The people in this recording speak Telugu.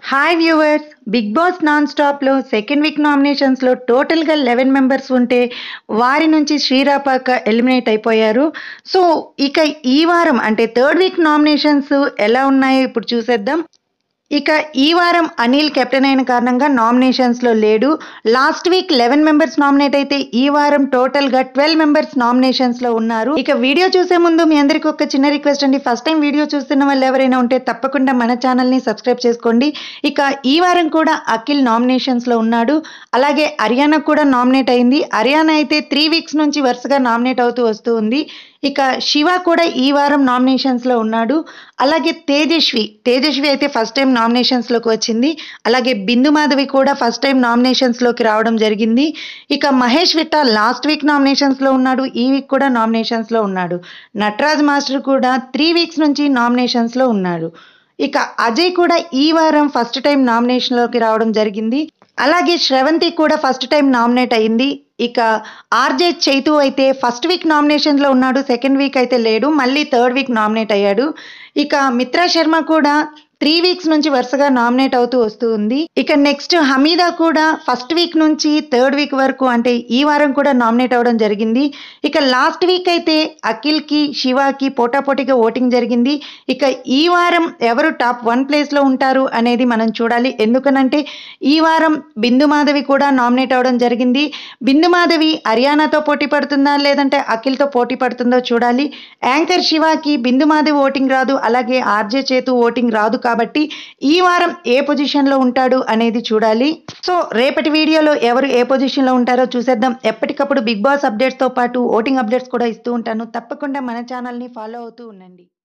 hi viewers big boss non స్టాప్లో సెకండ్ వీక్ నామినేషన్స్లో టోటల్గా లెవెన్ మెంబర్స్ ఉంటే వారి నుంచి శ్రీరాపాక ఎలిమినేట్ అయిపోయారు సో ఇక ఈ వారం అంటే థర్డ్ వీక్ నామినేషన్స్ ఎలా ఉన్నాయో ఇప్పుడు చూసేద్దాం ఇక ఈ వారం అనిల్ కెప్టెన్ అయిన కారణంగా నామినేషన్స్లో లేడు last week eleven members nominate అయితే ఈ వారం టోటల్గా ట్వెల్వ్ మెంబర్స్ నామినేషన్స్లో ఉన్నారు ఇక వీడియో చూసే ముందు మీ అందరికీ ఒక చిన్న రిక్వెస్ట్ అండి ఫస్ట్ టైం వీడియో చూస్తున్న వాళ్ళు ఎవరైనా ఉంటే తప్పకుండా మన ఛానల్ని సబ్స్క్రైబ్ చేసుకోండి ఇక ఈ వారం కూడా అఖిల్ నామినేషన్స్లో ఉన్నాడు అలాగే హర్యానా కూడా నామినేట్ అయింది హర్యానా అయితే త్రీ వీక్స్ నుంచి వరుసగా నామినేట్ అవుతూ వస్తూ ఉంది ఇక శివ కూడా ఈ వారం నామినేషన్స్లో ఉన్నాడు అలాగే తేజస్వి తేజస్వి అయితే ఫస్ట్ టైం నామినేషన్స్లోకి వచ్చింది అలాగే బిందు మాధవి కూడా ఫస్ట్ టైం నామినేషన్స్లోకి రావడం జరిగింది ఇక మహేష్ విట్ట లాస్ట్ వీక్ నామినేషన్స్లో ఉన్నాడు ఈ వీక్ కూడా నామినేషన్స్లో ఉన్నాడు నటరాజ్ మాస్టర్ కూడా త్రీ వీక్స్ నుంచి నామినేషన్స్లో ఉన్నాడు ఇక అజయ్ కూడా ఈ వారం ఫస్ట్ టైం నామినేషన్లోకి రావడం జరిగింది అలాగే శ్రవంతి కూడా ఫస్ట్ టైం నామినేట్ అయింది ఇక ఆర్జే చైతు అయితే ఫస్ట్ వీక్ నామినేషన్లో ఉన్నాడు సెకండ్ వీక్ అయితే లేడు మళ్ళీ థర్డ్ వీక్ నామినేట్ అయ్యాడు ఇక మిత్రా శర్మ కూడా త్రీ వీక్స్ నుంచి వరుసగా నామినేట్ అవుతూ వస్తూ ఉంది ఇక నెక్స్ట్ హమీదా కూడా ఫస్ట్ వీక్ నుంచి థర్డ్ వీక్ వరకు అంటే ఈ వారం కూడా నామినేట్ అవ్వడం జరిగింది ఇక లాస్ట్ వీక్ అయితే అఖిల్కి శివాకి పోటాపోటీగా ఓటింగ్ జరిగింది ఇక ఈ వారం ఎవరు టాప్ వన్ ప్లేస్లో ఉంటారు అనేది మనం చూడాలి ఎందుకనంటే ఈ వారం బిందు మాధవి కూడా నామినేట్ అవ్వడం జరిగింది బిందు మాధవి హర్యానాతో పోటీ పడుతుందా లేదంటే అఖిల్తో పోటీ పడుతుందో చూడాలి యాంకర్ శివాకి బిందు మాధవి ఓటింగ్ రాదు అలాగే ఆర్జే చేతు ఓటింగ్ రాదు కాబట్టి ఈ వారం ఏ పొజిషన్లో ఉంటాడు అనేది చూడాలి సో రేపటి వీడియోలో ఎవరు ఏ పొజిషన్లో ఉంటారో చూసేద్దాం ఎప్పటికప్పుడు బిగ్ బాస్ అప్డేట్స్తో పాటు ఓటింగ్ అప్డేట్స్ కూడా ఇస్తూ ఉంటాను తప్పకుండా మన ఛానల్ని ఫాలో అవుతూ ఉండండి